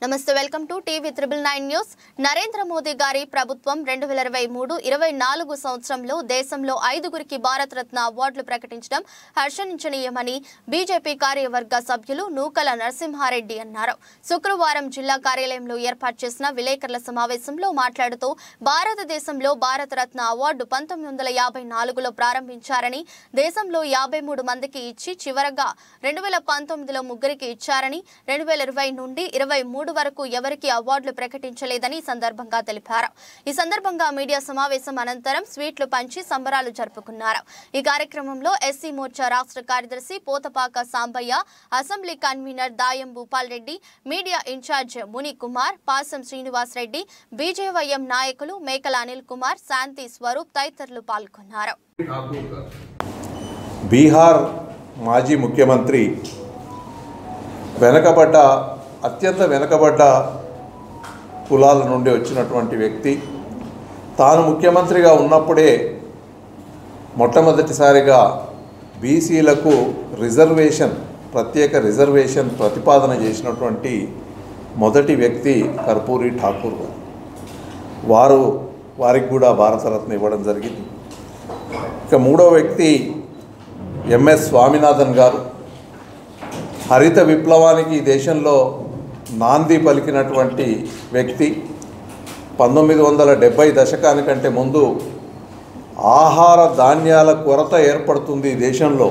నమస్తే welcome to TV triple nine news Narendra Modi గారి ప్రభుత్వం రెండు వేల ఇరవై మూడు ఇరవై నాలుగు సంవత్సరంలో దేశంలో ఐదుగురికి భారత రత్న అవార్డులు ప్రకటించడం హర్షణించనీయమని బీజేపీ కార్యవర్గ సభ్యులు నూకల నరసింహారెడ్డి అన్నారు శుక్రవారం జిల్లా కార్యాలయంలో ఏర్పాటు చేసిన విలేకరుల సమావేశంలో మాట్లాడుతూ భారతదేశంలో భారత రత్న అవార్డు పంతొమ్మిది వందల యాభై నాలుగులో ప్రారంభించారని దేశంలో యాభై మూడు మందికి ఇచ్చి చివరగా రెండు వేల పంతొమ్మిదిలో ముగ్గురికి ఇచ్చారని రెండు వేల ఇరవై నుండి ఇరవై మూడు వరకు ఎవరికి అవార్డులు ప్రకటించలేదని ఈ సందర్భంగా తెలిపారు ఈ సందర్భంగా మీడియా సమావేశం అనంతరం స్వీట్లు పంచి సంబరాలు జరుపుకున్నారు ఈ కార్యక్రమంలో ఎస్సీ మోర్చా రాష్ట్ర కార్యదర్శి Pothapaka Sambaiah assembly convener Dayam Bhupal Reddy media incharge Muni Kumar పాసం శ్రీనివాస్ రెడ్డి బీజేవైఎం నాయకులు మేకల అనిల్ కుమార్ శాంతి స్వరూప్ తదితరులు పాల్గొన్నారు ఠాకూర్ గారు బీహార్ మాజీ ముఖ్యమంత్రి వెనకబడ్డ అత్యంత వెనకబడ్డ కులాల నుండి వచ్చినటువంటి వ్యక్తి తాను ముఖ్యమంత్రిగా ఉన్నప్పుడే మొట్టమొదటిసారిగా బీసీలకు రిజర్వేషన్ ప్రత్యేక రిజర్వేషన్ ప్రతిపాదన చేసినటువంటి మొదటి వ్యక్తి కర్పూరి ఠాకూర్ గారు వారు వారికి కూడా భారతరత్న ఇవ్వడం జరిగింది ఇక మూడో వ్యక్తి ఎంఎస్ స్వామినాథన్ గారు హరిత విప్లవానికి ఈ దేశంలో నాంది పలికినటువంటి వ్యక్తి పంతొమ్మిది వందల డెబ్భై దశకానికంటే ముందు ఆహార ధాన్యాల కొరత ఏర్పడుతుంది ఈ దేశంలో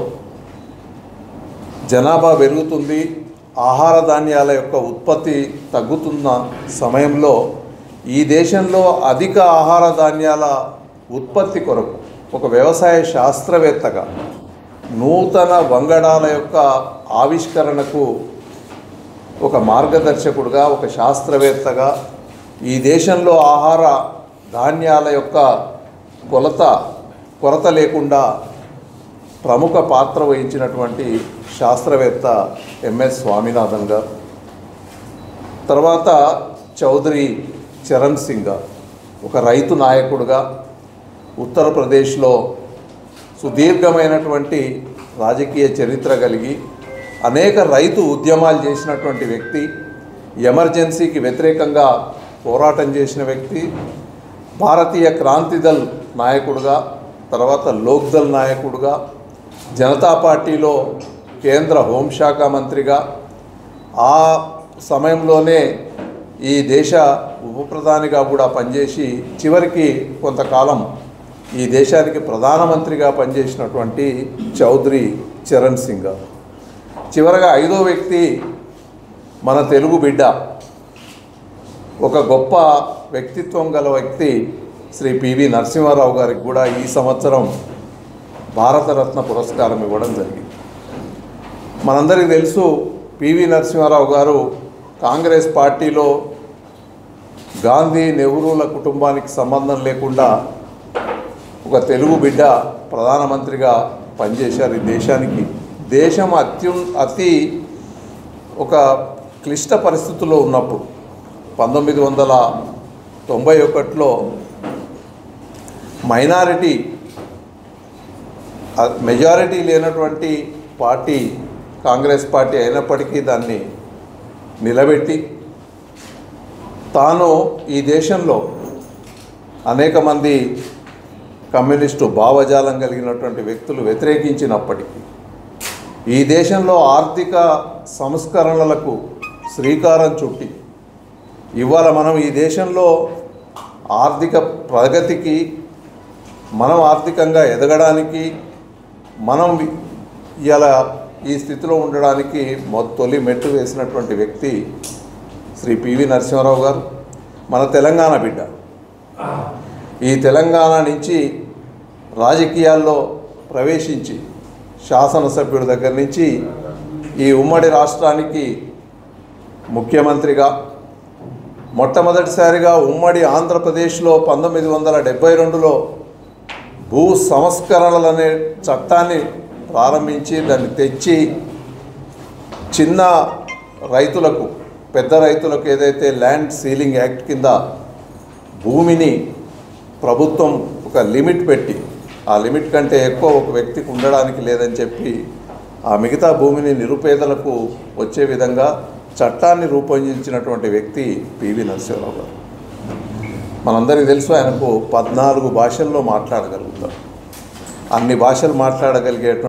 జనాభా పెరుగుతుంది ఆహార ధాన్యాల యొక్క ఉత్పత్తి తగ్గుతున్న సమయంలో ఈ దేశంలో అధిక ఆహార ధాన్యాల ఉత్పత్తి కొరకు ఒక వ్యవసాయ శాస్త్రవేత్తగా నూతన వంగడాల యొక్క ఆవిష్కరణకు ఒక మార్గదర్శకుడుగా ఒక శాస్త్రవేత్తగా ఈ దేశంలో ఆహార ధాన్యాల యొక్క కొలత కొరత లేకుండా ప్రముఖ పాత్ర వహించినటువంటి శాస్త్రవేత్త ఎంఎస్ స్వామినాథన్ గారు తర్వాత చౌదరి చరణ్ సింగ్ గారు ఒక రైతు నాయకుడుగా ఉత్తరప్రదేశ్లో సుదీర్ఘమైనటువంటి రాజకీయ చరిత్ర కలిగి అనేక రైతు ఉద్యమాలు చేసినటువంటి వ్యక్తి ఎమర్జెన్సీకి వ్యతిరేకంగా పోరాటం చేసిన వ్యక్తి భారతీయ క్రాంతిదల్ నాయకుడుగా తర్వాత లోక్దల్ నాయకుడుగా జనతా పార్టీలో కేంద్ర హోంశాఖ మంత్రిగా ఆ సమయంలోనే ఈ దేశ ఉప ప్రధానిగా కూడా పనిచేసి చివరికి కొంతకాలం ఈ దేశానికి ప్రధానమంత్రిగా పనిచేసినటువంటి చౌదరి చరణ్ సింగ్ గారు చివరగా ఐదో వ్యక్తి మన తెలుగు బిడ్డ ఒక గొప్ప వ్యక్తిత్వం గల వ్యక్తి శ్రీ పివి నరసింహారావు గారికి కూడా ఈ సంవత్సరం భారతరత్న పురస్కారం ఇవ్వడం జరిగింది మనందరికీ తెలుసు పివి నరసింహారావు గారు కాంగ్రెస్ పార్టీలో గాంధీ నెహ్రూల కుటుంబానికి సంబంధం లేకుండా ఒక తెలుగు బిడ్డ ప్రధానమంత్రిగా పనిచేశారు ఈ దేశానికి దేశం అత్యు అతి ఒక క్లిష్ట పరిస్థితుల్లో ఉన్నప్పుడు పంతొమ్మిది వందల తొంభై ఒకటిలో మైనారిటీ మెజారిటీ లేనటువంటి పార్టీ కాంగ్రెస్ పార్టీ అయినప్పటికీ దాన్ని నిలబెట్టి తాను ఈ దేశంలో అనేక మంది కమ్యూనిస్టు భావజాలం కలిగినటువంటి వ్యక్తులు వ్యతిరేకించినప్పటికీ ఈ దేశంలో ఆర్థిక సంస్కరణలకు శ్రీకారం చుట్టి ఇవాళ మనం ఈ దేశంలో ఆర్థిక ప్రగతికి మనం ఆర్థికంగా ఎదగడానికి మనం ఇవాళ ఈ స్థితిలో ఉండడానికి మొ తొలి మెట్టు వేసినటువంటి వ్యక్తి శ్రీ పివి నరసింహారావు గారు మన తెలంగాణ బిడ్డ ఈ తెలంగాణ నుంచి రాజకీయాల్లో ప్రవేశించి శాసనసభ్యుడి దగ్గర నుంచి ఈ ఉమ్మడి రాష్ట్రానికి ముఖ్యమంత్రిగా మొట్టమొదటిసారిగా ఉమ్మడి ఆంధ్రప్రదేశ్లో పంతొమ్మిది వందల డెబ్బై రెండులో భూ సంస్కరణలనే చట్టాన్ని ప్రారంభించి దాన్ని తెచ్చి చిన్న రైతులకు పెద్ద రైతులకు ఏదైతే ల్యాండ్ సీలింగ్ యాక్ట్ కింద భూమిని ప్రభుత్వం ఒక లిమిట్ పెట్టి ఆ లిమిట్ కంటే ఎక్కువ ఒక వ్యక్తికి ఉండడానికి లేదని చెప్పి ఆ మిగతా భూమిని నిరుపేదలకు వచ్చే విధంగా చట్టాన్ని రూపొందించినటువంటి వ్యక్తి పివి నరసింహరావు గారు మనందరికీ తెలుసు ఆయనకు పద్నాలుగు భాషల్లో మాట్లాడగలుగుతారు అన్ని భాషలు మాట్లాడగలిగేటువంటి